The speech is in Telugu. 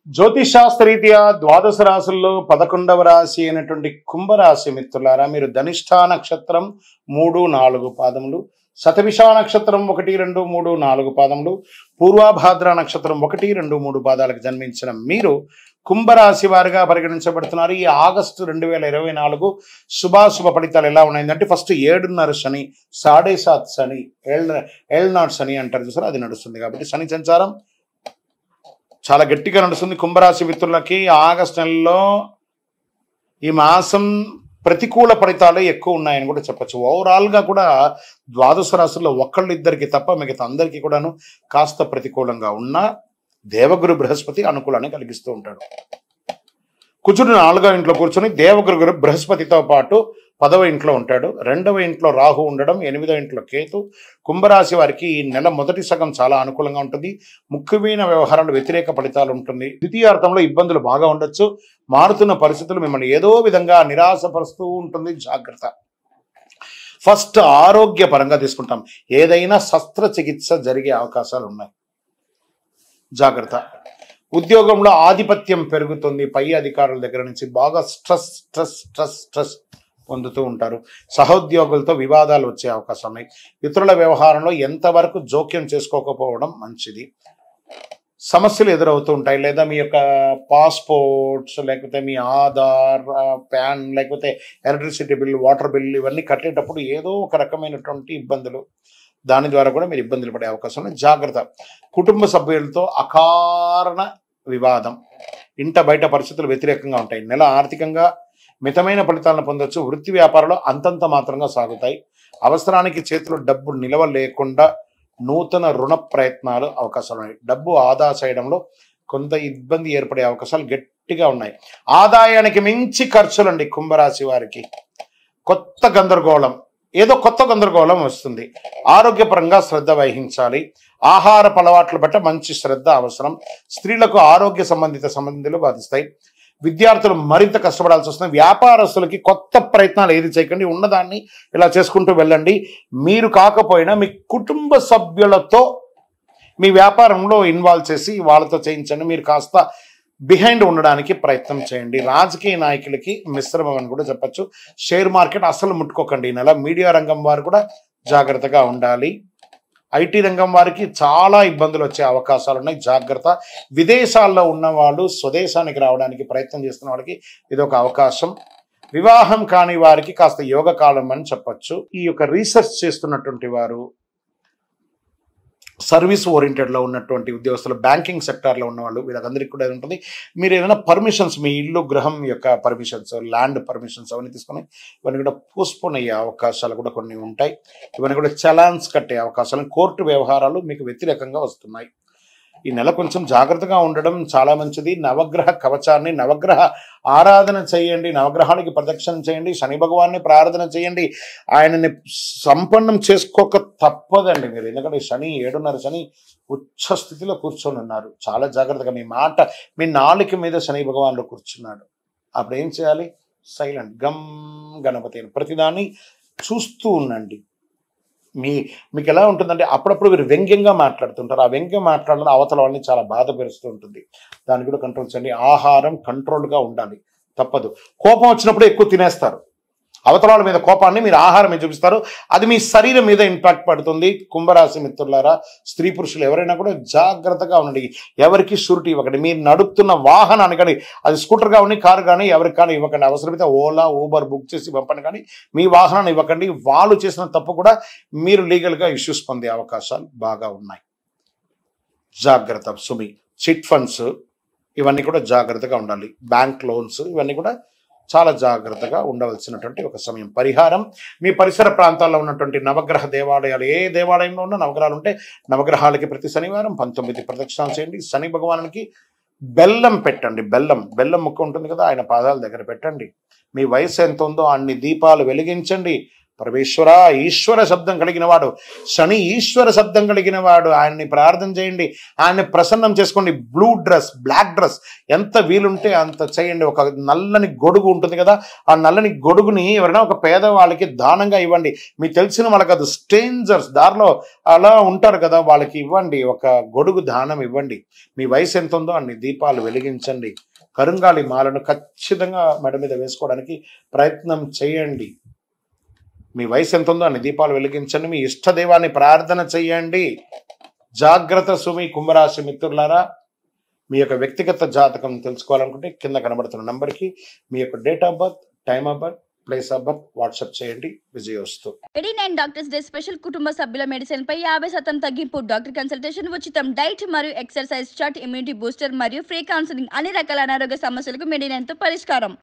జ్యోతిషాస్త్రరీత్యా ద్వాదశ రాశుల్లో పదకొండవ రాశి అయినటువంటి కుంభరాశి మిత్రులారా మీరు ధనిష్ఠా నక్షత్రం మూడు నాలుగు పాదములు శతవిషా నక్షత్రం ఒకటి రెండు మూడు నాలుగు పాదములు పూర్వాభాద్ర నక్షత్రం ఒకటి రెండు మూడు పాదాలకు జన్మించిన మీరు కుంభరాశి వారిగా పరిగణించబడుతున్నారు ఈ ఆగస్టు రెండు వేల ఇరవై నాలుగు శుభాశుభ ఫలితాలు ఎలా ఉన్నాయంటే ఫస్ట్ ఏడున్నర శని సాడే సాత్ శని ఏళ్ళ ఏళ్ళనాడు శని అంటారు చూసారు అది నడుస్తుంది కాబట్టి శని సంచారం చాలా గట్టిగా నడుస్తుంది కుంభరాశి మిత్రులకి ఆగస్టు నెలలో ఈ మాసం ప్రతికూల ఫలితాలు ఎక్కువ ఉన్నాయని కూడా చెప్పచ్చు ఓవరాల్ గా కూడా ద్వాదశ రాశుల్లో ఒక్కళ్ళు ఇద్దరికి తప్ప మిగతా అందరికీ కూడాను కాస్త ప్రతికూలంగా ఉన్న దేవగురు బృహస్పతి అనుకూలాన్ని కలిగిస్తూ ఉంటాడు కుజుడు నాలుగో ఇంట్లో కూర్చొని దేవగురు గురు బృహస్పతితో పాటు పదవ ఇంట్లో ఉంటాడు రెండవ ఇంట్లో రాహు ఉండడం ఎనిమిదో ఇంట్లో కేతు కుంభరాశి వారికి ఈ నెల మొదటి సగం చాలా అనుకూలంగా ఉంటుంది ముఖ్యమైన వ్యవహారాలు వ్యతిరేక ఫలితాలు ఉంటుంది ద్వితీయార్థంలో ఇబ్బందులు బాగా ఉండొచ్చు మారుతున్న పరిస్థితులు మిమ్మల్ని ఏదో విధంగా నిరాశపరుస్తూ ఉంటుంది జాగ్రత్త ఫస్ట్ ఆరోగ్య పరంగా తీసుకుంటాం ఏదైనా శస్త్రచికిత్స జరిగే అవకాశాలు ఉన్నాయి జాగ్రత్త ఉద్యోగంలో ఆధిపత్యం పెరుగుతుంది పై అధికారుల దగ్గర నుంచి బాగా స్ట్రెస్ స్ట్రెస్ స్ట్రెస్ స్ట్రెస్ పొందుతూ ఉంటారు సహోద్యోగులతో వివాదాలు వచ్చే అవకాశం ఉన్నాయి ఇతరుల వ్యవహారంలో ఎంతవరకు జోక్యం చేసుకోకపోవడం మంచిది సమస్యలు ఎదురవుతూ ఉంటాయి లేదా మీ యొక్క పాస్పోర్ట్స్ లేకపోతే మీ ఆధార్ ఆ, ప్యాన్ లేకపోతే ఎలక్ట్రిసిటీ బిల్ వాటర్ బిల్ ఇవన్నీ కట్టేటప్పుడు ఏదో ఒక రకమైనటువంటి ఇబ్బందులు దాని ద్వారా కూడా మీరు ఇబ్బందులు పడే అవకాశం ఉంది జాగ్రత్త కుటుంబ సభ్యులతో అకారణ వివాదం ఇంట బయట పరిస్థితులు వ్యతిరేకంగా ఉంటాయి నెల ఆర్థికంగా మితమైన ఫలితాలను పొందొచ్చు వృత్తి వ్యాపారాలు అంతంత మాత్రంగా సాగుతాయి అవసరానికి చేతిలో డబ్బు నిలవ లేకుండా నూతన రుణ ప్రయత్నాలు అవకాశాలు ఉన్నాయి డబ్బు ఆదా చేయడంలో కొంత ఇబ్బంది ఏర్పడే అవకాశాలు గట్టిగా ఉన్నాయి ఆదాయానికి మించి ఖర్చులండి కుంభరాశి వారికి కొత్త గందరగోళం ఏదో కొత్త గందరగోళం వస్తుంది ఆరోగ్యపరంగా శ్రద్ధ వహించాలి ఆహార అలవాట్ల బట్ట మంచి శ్రద్ధ అవసరం స్త్రీలకు ఆరోగ్య సంబంధిత సంబంధాలు బాధిస్తాయి విద్యార్థులు మరింత కష్టపడాల్సి వస్తుంది వ్యాపారస్తులకి కొత్త ప్రయత్నాలు ఏది చేయకండి ఉన్నదాన్ని ఇలా చేసుకుంటూ వెళ్ళండి మీరు కాకపోయినా మీ కుటుంబ సభ్యులతో మీ వ్యాపారంలో ఇన్వాల్వ్ చేసి వాళ్ళతో చేయించండి మీరు కాస్త బిహైండ్ ఉండడానికి ప్రయత్నం చేయండి రాజకీయ నాయకులకి మిశ్రమం అని కూడా చెప్పొచ్చు షేర్ మార్కెట్ అసలు ముట్టుకోకండి ఈ నెల మీడియా రంగం వారు కూడా జాగ్రత్తగా ఉండాలి ఐటీ రంగం వారికి చాలా ఇబ్బందులు వచ్చే అవకాశాలు ఉన్నాయి జాగ్రత్త విదేశాల్లో ఉన్న వాళ్ళు స్వదేశానికి రావడానికి ప్రయత్నం చేస్తున్న వాళ్ళకి ఇది ఒక అవకాశం వివాహం కాని వారికి కాస్త యోగ కాలం అని చెప్పొచ్చు ఈ యొక్క రీసెర్చ్ చేస్తున్నటువంటి వారు సర్వీస్ ఓరియంటెడ్లో ఉన్నటువంటి ఉద్యోగస్తులు బ్యాంకింగ్ సెక్టార్లో ఉన్న వాళ్ళు వీళ్ళందరికీ కూడా ఇది ఉంటుంది మీరు ఏదైనా పర్మిషన్స్ మీ ఇల్లు గృహం యొక్క పర్మిషన్స్ ల్యాండ్ పర్మిషన్స్ అవన్నీ తీసుకొని ఇవన్నీ కూడా పోస్ట్పోన్ అయ్యే అవకాశాలు కూడా కొన్ని ఉంటాయి ఇవన్నీ కూడా చలాన్స్ కట్టే అవకాశాలు కోర్టు వ్యవహారాలు మీకు వ్యతిరేకంగా వస్తున్నాయి ఈ నెల కొంచెం జాగ్రత్తగా ఉండడం చాలా మంచిది నవగ్రహ కవచాన్ని నవగ్రహ ఆరాధన చేయండి నవగ్రహానికి ప్రదక్షిణ చేయండి శని భగవాన్ని ప్రార్థన చేయండి ఆయనని సంపన్నం చేసుకోక తప్పదండి మీరు ఎందుకంటే శని ఏడున్నర శని ఉచ్చ స్థితిలో కూర్చొని ఉన్నారు చాలా జాగ్రత్తగా మీ మాట మీ నాలుక మీద శని భగవానుడు కూర్చున్నాడు అప్పుడు ఏం చేయాలి సైలెంట్ గమ్ గణపతి అని ప్రతిదాన్ని చూస్తూ ఉండండి మీ మీకు ఎలా ఉంటుందంటే అప్పుడప్పుడు మీరు వ్యంగ్యంగా మాట్లాడుతుంటారు ఆ వ్యంగ్యం మాట్లాడడం అవతల వాళ్ళని చాలా బాధ పెరుస్తూ ఉంటుంది దాన్ని కూడా కంట్రోల్ చేయండి ఆహారం కంట్రోల్గా ఉండాలి తప్పదు కోపం వచ్చినప్పుడు ఎక్కువ తినేస్తారు అవతల వాళ్ళ మీద కోపాన్ని మీరు ఆహారం మీద చూపిస్తారు అది మీ శరీరం మీద ఇంపాక్ట్ పడుతుంది కుంభరాశి మిత్రులారా స్త్రీ పురుషులు ఎవరైనా కూడా జాగ్రత్తగా ఉండండి ఎవరికి షూరిటీ ఇవ్వకండి మీరు నడుపుతున్న వాహనాన్ని కానీ అది స్కూటర్ కానీ కారు కానీ ఎవరికి కానీ ఇవ్వకండి అవసరమైతే ఓలా ఊబర్ బుక్ చేసి పంపండి కానీ మీ వాహనాన్ని ఇవ్వకండి వాళ్ళు చేసిన తప్పు కూడా మీరు లీగల్గా ఇష్యూస్ పొందే అవకాశాలు బాగా ఉన్నాయి జాగ్రత్త సుమి చిట్ ఫండ్స్ ఇవన్నీ కూడా జాగ్రత్తగా ఉండాలి బ్యాంక్ లోన్స్ ఇవన్నీ కూడా చాలా జాగ్రత్తగా ఉండవలసినటువంటి ఒక సమయం పరిహారం మీ పరిసర ప్రాంతాల్లో ఉన్నటువంటి నవగ్రహ దేవాలయాలు ఏ దేవాలయంలో ఉన్న నవగ్రహాలు ఉంటే నవగ్రహాలకి ప్రతి శనివారం పంతొమ్మిది ప్రదక్షిణాలు చేయండి శని భగవానునికి బెల్లం పెట్టండి బెల్లం బెల్లం ముక్క ఉంటుంది కదా ఆయన పాదాల దగ్గర పెట్టండి మీ వయసు ఎంత ఉందో అన్ని దీపాలు వెలిగించండి పరమేశ్వర ఈశ్వర శబ్దం కలిగిన వాడు శని ఈశ్వర శబ్దం కలిగిన వాడు ఆయన్ని ప్రార్థన చేయండి ఆయన్ని ప్రసన్నం చేసుకోండి బ్లూ డ్రెస్ బ్లాక్ డ్రెస్ ఎంత వీలుంటే అంత చేయండి ఒక నల్లని గొడుగు ఉంటుంది కదా ఆ నల్లని గొడుగుని ఎవరైనా ఒక పేదవాళ్ళకి దానంగా ఇవ్వండి మీకు తెలిసిన వాళ్ళకి అది స్ట్రేంజర్స్ దారిలో అలా ఉంటారు కదా వాళ్ళకి ఇవ్వండి ఒక గొడుగు దానం ఇవ్వండి మీ వయసు ఎంత ఉందో అన్ని దీపాలు వెలిగించండి కరుంగాలి మాలను ఖచ్చితంగా మెడ మీద వేసుకోవడానికి ప్రయత్నం చేయండి మీ వయసు ఎంత ఉందో అన్ని దీపాలు వెలిగించండి మీ ఇష్టదైవాన్ని ప్రార్థన చేయండి జాగ్రత్త సుమి కుంభరాశి మిత్రులారా మీ యొక్క వ్యక్తిగత జాతకం తెలుసుకోవాలనుకుంటే కింద కనబడుతున్న నంబర్కి మీ యొక్క date of birth time of birth place of birth WhatsApp చేయండి విజయోస్తు eighty nine doctors day special కుటుంబ సభ్యుల మెడిసిన్ పై యాభై శాతం తగ్గింపు డాక్టర్ కన్సల్టేషన్ ఉచితం డైట్ మరియు ఎక్సర్సైజ్ చార్ట్ ఇమ్యూనిటీ బూస్టర్ మరియు ఫ్రీ కౌన్సిలింగ్ అన్ని రకాల అనారోగ్య సమస్యలకు మెడినైన్ తో పరిష్కారం